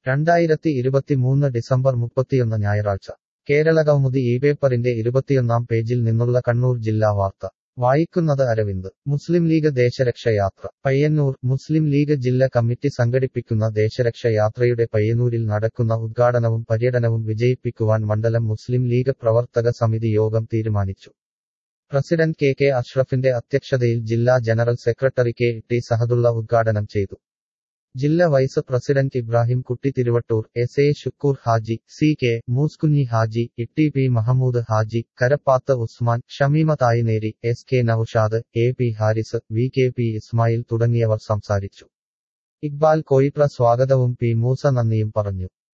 രണ്ടായിരത്തി ഇരുപത്തിമൂന്ന് ഡിസംബർ മുപ്പത്തിയൊന്ന് ഞായറാഴ്ച കേരള കൗമുദി ഈ പേപ്പറിന്റെ ഇരുപത്തിയൊന്നാം പേജിൽ നിന്നുള്ള കണ്ണൂർ ജില്ലാ വാർത്ത വായിക്കുന്നത് അരവിന്ദ് മുസ്ലിം ലീഗ് ദേശരക്ഷയാത്ര പയ്യന്നൂർ മുസ്ലിം ലീഗ് ജില്ലാ കമ്മിറ്റി സംഘടിപ്പിക്കുന്ന ദേശരക്ഷ യാത്രയുടെ പയ്യന്നൂരിൽ നടക്കുന്ന ഉദ്ഘാടനവും പര്യടനവും വിജയിപ്പിക്കുവാൻ മണ്ഡലം മുസ്ലിം ലീഗ് പ്രവർത്തക സമിതി യോഗം തീരുമാനിച്ചു പ്രസിഡന്റ് കെ കെ അഷ്റഫിന്റെ അധ്യക്ഷതയിൽ ജില്ലാ general secretary K T Sahadulla ഉദ്ഘാടനം ചെയ്തു ജില്ലാ vice president Ibrahim Kutty Thiruvattur S A Shukkur Haji C K Mooskunhi Haji Itty P Mahmood Haji Karappath Usman Shameema Thayineri S K Noushad A P Haris V K P Ismail തുടങ്ങിയവർ സംസാരിച്ചു ഇക്ബാൽ കോയിപ്ര സ്വാഗതവും പി മൂസ നന്ദിയും പറഞ്ഞു